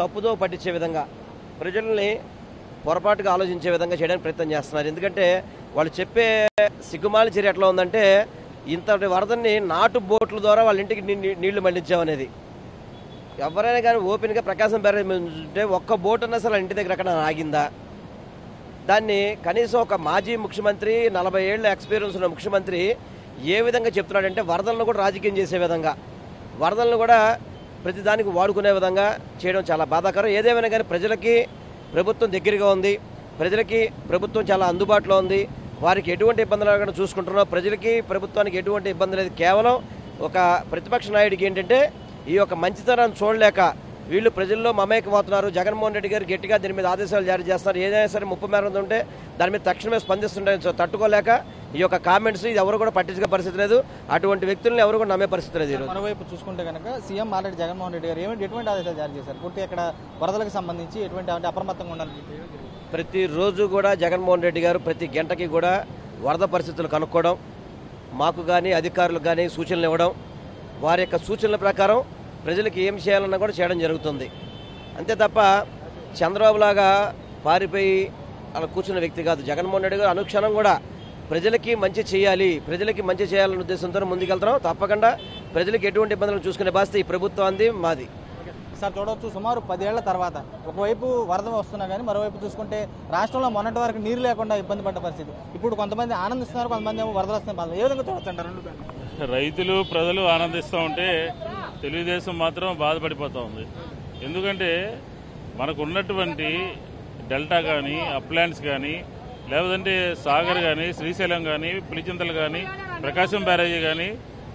తప్పుదో పట్టించే విధంగా ప్రజల్ని పొరపాటుగా ఆలోచించే విధంగా చేయడానికి ప్రయత్నం చేస్తున్నారు ఎందుకంటే వాళ్ళు చెప్పే సిగ్గుమాల చర్య ఎట్లా ఉందంటే ఇంతటి వరదని నాటు బోట్ల ద్వారా వాళ్ళ ఇంటికి నీ- నీ- నీళ్లు మళ్లించామనేది ఎవరైనా కానీ ఓపెన్గా ప్రకాశం బ్యారేజ్ మీద ఉంటే ఒక్క బోట్ అన్నా అసలు ఇంటి దగ్గర ఎక్కడ ఆగిందా దాన్ని కనీసం ఒక మాజీ ముఖ్యమంత్రి నలభై ఏళ్ళ ఎక్స్పీరియన్స్ ఉన్న ముఖ్యమంత్రి ఏ విధంగా చెప్తున్నాడంటే వరదలను కూడా రాజకీయం చేసే విధంగా వరదలను కూడా ప్రతిదానికి వాడుకునే విధంగా చేయడం చాలా బాధాకరం ఏదేమైనా కానీ ప్రజలకి ప్రభుత్వం దగ్గరగా ఉంది ప్రజలకి ప్రభుత్వం చాలా అందుబాటులో ఉంది వారికి ఎటువంటి ఇబ్బందులు లేకుండా చూసుకుంటున్నాం ప్రజలకి ప్రభుత్వానికి ఎటువంటి ఇబ్బంది లేదు కేవలం ఒక ప్రతిపక్ష నాయుడికి ఏంటంటే ఈ యొక్క మంచితనాన్ని చూడలేక వీళ్ళు ప్రజల్లో మమేకమవుతున్నారు జగన్మోహన్ రెడ్డి గారు గట్టిగా దీని మీద ఆదేశాలు జారీ చేస్తున్నారు ఏదైనా సరే ముప్పు మేర ఉంటే దాని మీద తక్షణమే స్పందిస్తుంటే సో తట్టుకోలేక ఈ యొక్క కామెంట్స్ ఇది ఎవరు కూడా పట్టించుకునే పరిస్థితి లేదు అటువంటి వ్యక్తులను ఎవరు కూడా నమ్మే పరిస్థితి లేదు ఈరోజు మరోవైపు చూసుకుంటే కనుక సీఎం ఆల్రెడీ జగన్మోహన్ రెడ్డి గారు ఏమిటి ఎటువంటి ఆదేశాలు జారీ చేశారు పూర్తి అక్కడ వరదలకు సంబంధించి ఎటువంటి అంటే అప్రమత్తంగా ఉండాలని చెప్పి ఏమని తెలియదు. ప్రతిరోజు కూడా జగన్మోహన్ రెడ్డి గారు ప్రతి గంటకి కూడా వరద పరిస్థితులు కనుక్కోవడం మాకు కానీ అధికారులకు కానీ సూచనలు ఇవ్వడం వారి యొక్క సూచనల ప్రకారం ప్రజలకు ఏం చేయాలన్నా కూడా చేయడం జరుగుతుంది అంతే తప్ప చంద్రబాబు లాగా పారిపోయి అలా కూర్చున్న వ్యక్తి కాదు జగన్మోహన్ రెడ్డి గారు అనుక్షణం కూడా ప్రజలకి మంచి చేయాలి ప్రజలకి మంచి చేయాలనే ఉద్దేశంతో ముందుకెళ్తున్నాం తప్పకుండా ప్రజలకు ఎటువంటి ఇబ్బందులు చూసుకునే బాధ్యత ఈ ప్రభుత్వాన్ని మాది సార్ చూడవచ్చు సుమారు పదేళ్ల తర్వాత ఒకవైపు వరద వస్తున్నా కానీ మరోవైపు చూసుకుంటే రాష్ట్రంలో మొన్నటి వరకు నీరు లేకుండా ఇబ్బంది పడ్డ పరిస్థితి ఇప్పుడు కొంతమంది ఆనందిస్తున్నారు కొంతమంది ఏమో వరదలు వస్తున్నాయి బాధ ఏ విధంగా చూడొచ్చు అంటారు రెండు దాన్ని? రైతులు ప్రజలు ఆనందిస్తూ ఉంటే తెలుగుదేశం మాత్రం బాధపడిపోతూ ఉంది ఎందుకంటే మనకు ఉన్నటువంటి డెల్టా కానీ అప్లాంట్స్ కానీ లేదంటే సాగర్ కానీ శ్రీశైలం కానీ పులిచింతలు కానీ ప్రకాశం బ్యారేజీ కానీ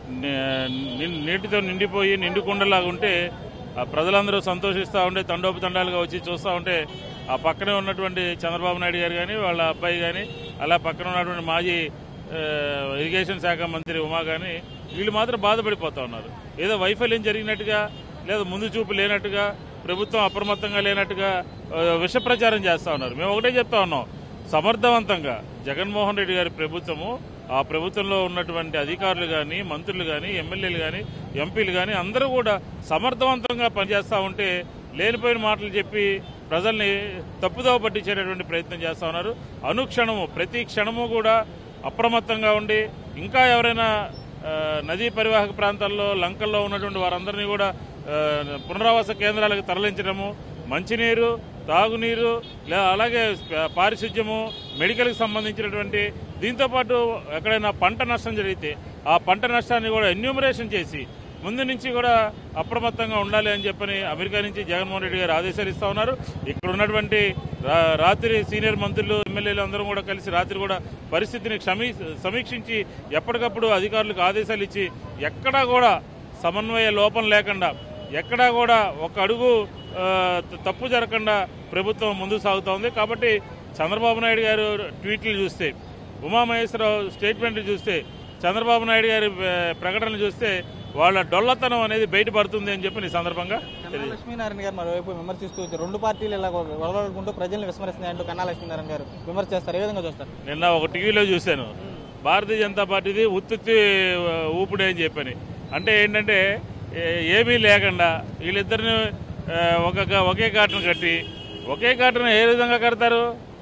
ని- నీటితో నిండిపోయి నిండుకుండలాగా ఉంటే ఆ ప్రజలందరూ సంతోషిస్తూ ఉంటే తండోపతండాలుగా వచ్చి చూస్తూ ఉంటే ఆ పక్కనే ఉన్నటువంటి చంద్రబాబు నాయుడు గారు కానీ వాళ్ళ అబ్బాయి కానీ అలా పక్కన ఉన్నటువంటి మాజీ ఆ, ఇరిగేషన్ శాఖ మంత్రి ఉమా కానీ వీళ్ళు మాత్రం బాధపడిపోతా ఉన్నారు ఏదో వైఫల్యం జరిగినట్టుగా లేదా ముందు చూపు లేనట్టుగా ప్రభుత్వం అప్రమత్తంగా లేనట్టుగా ఆ, విష ప్రచారం చేస్తా ఉన్నారు మేము ఒకటే చెప్తా ఉన్నాం సమర్థవంతంగా జగన్మోహన్ రెడ్డి గారి ప్రభుత్వము ఆ ప్రభుత్వంలో ఉన్నటువంటి అధికారులు కానీ మంత్రులు కానీ ఎమ్మెల్యేలు కానీ ఎంపీలు కానీ అందరూ కూడా సమర్థవంతంగా పనిచేస్తూ ఉంటే లేనిపోయిన మాటలు చెప్పి ప్రజల్ని తప్పుదోవ పట్టించేటటువంటి ప్రయత్నం చేస్తా ఉన్నారు అనుక్షణము ప్రతి క్షణము కూడా అప్రమత్తంగా ఉండి ఇంకా ఎవరైనా ఆ, నదీ పరివాహక ప్రాంతాల్లో లంకల్లో ఉన్నటువంటి వారందరినీ కూడా ఆ, పునరావాస కేంద్రాలకు తరలించడము మంచినీరు తాగునీరు లే అలాగే ప- పారిశుధ్యము మెడికల్కి సంబంధించినటువంటి దీంతోపాటు ఎక్కడైనా పంట నష్టం జరిగితే ఆ పంట నష్టాన్ని కూడా ఎన్యూమరేషన్ చేసి ముందు నుంచి కూడా అప్రమత్తంగా ఉండాలి అని చెప్పని అమెరికా నుంచి జగన్మోహన్ రెడ్డి గారు ఆదేశాలు ఇస్తా ఉన్నారు ఇక్కడ ఉన్నటువంటి రా- రాత్రి సీనియర్ మంత్రులు ఎమ్మెల్యేలు అందరూ కూడా కలిసి రాత్రి కూడా పరిస్థితిని క్షమీ సమీక్షించి ఎప్పటికప్పుడు అధికారులకు ఆదేశాలు ఇచ్చి ఎక్కడా కూడా సమన్వయ లోపం లేకుండా ఎక్కడా కూడా ఒక అడుగు ఆ, త- తప్పు జరగకుండా ప్రభుత్వం ముందుకు సాగుతూ ఉంది కాబట్టి చంద్రబాబు నాయుడు గారు ట్వీట్లు చూస్తే ఉమామహేశ్వరరావు స్టేట్మెంట్లు చూస్తే చంద్రబాబు నాయుడు గారి ఆ, ప్రకటనలు చూస్తే వాళ్ళ డొల్లతనం అనేది బయటపడుతుంది అని చెప్పి ఈ సందర్భంగా కన్నా లక్ష్మీనారాయణ గారు మరోవైపు విమర్శిస్తూ వచ్చి రెండు పార్టీలు ఇలా వదలకుంటూ ప్రజల్ని విస్మరిస్తున్నాయంటూ కన్నా లక్ష్మీనారాయణ గారు విమర్శ చేస్తారు ఏ విధంగా చూస్తారు నిన్న ఒక టీవీలో చూశాను భారతీయ జనతా పార్టీది ఉత్తుత్తి ఊపిడే అని చెప్పని అంటే ఏంటంటే ఏ- ఏమీ లేకుండా వీళ్ళిద్దరిని ఆ, ఒక గా- ఒకే కాటను కట్టి ఒకే కాటను ఏ విధంగా కడతారు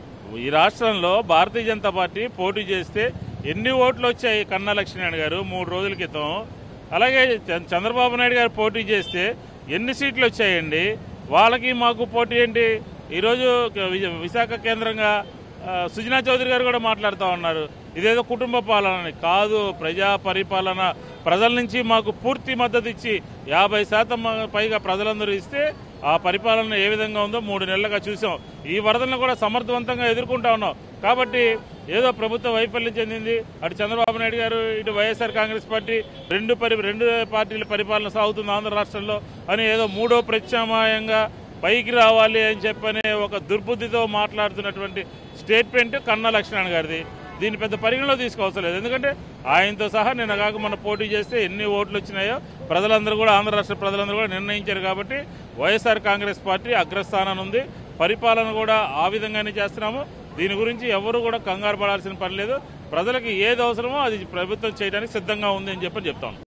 ఈ రాష్ట్రంలో భారతీయ జనతా పార్టీ పోటీ చేస్తే ఎన్ని ఓట్లు వచ్చాయి కన్నా లక్ష్మీనారాయణ గారు మూడు రోజుల క్రితం అలాగే చ- చంద్రబాబు నాయుడు గారు పోటీ చేస్తే ఎన్ని సీట్లు వచ్చాయండి వాళ్ళకి మాకు పోటీ ఏంటి ఈరోజు వి- విశాఖ కేంద్రంగా ఆ, సుజనా చౌదరి గారు కూడా మాట్లాడుతూ ఉన్నారు ఇదేదో కుటుంబ పాలన అని. కాదు ప్రజా పరిపాలన ప్రజల నుంచి మాకు పూర్తి మద్దతు ఇచ్చి యాభై శాతం మ- పైగా ప్రజలందరూ ఇస్తే ఆ పరిపాలన ఏ విధంగా ఉందో మూడు నెలలుగా చూసాం ఈ వరదలను కూడా సమర్థవంతంగా ఎదుర్కొంటా ఉన్నాం కాబట్టి ఏదో ప్రభుత్వ వైఫల్యం చెందింది అటు చంద్రబాబు నాయుడు గారు ఇటు వైఎస్ఆర్ కాంగ్రెస్ పార్టీ రెండు పరి రెండు పార్టీల పరిపాలన సాగుతుంది ఆంధ్ర రాష్ట్రంలో అని ఏదో మూడో ప్రత్యామ్నాయంగా పైకి రావాలి అని చెప్పనే ఒక దుర్బుద్ధితో మాట్లాడుతున్నటువంటి స్టేట్మెంట్ కన్నా లక్ష్మణ్ గారిది దీన్ని పెద్ద పరిగణలో తీసుకోవసరం లేదు ఎందుకంటే ఆయనతో సహా నిన్న కాక మన పోటీ చేస్తే ఎన్ని ఓట్లు వచ్చినాయో ప్రజలందరూ కూడా ఆంధ్ర రాష్ట్ర ప్రజలందరూ కూడా నిర్ణయించారు కాబట్టి వైఎస్ఆర్ కాంగ్రెస్ పార్టీ అగ్రస్థానం ఉంది పరిపాలన కూడా ఆ విధంగానే చేస్తున్నాము దీని గురించి ఎవరు కూడా కంగారు పడాల్సిన పని లేదు ప్రజలకు ఏది అవసరమో అది ప్రభుత్వం చేయడానికి సిద్ధంగా ఉంది అని చెప్పి చెప్తాను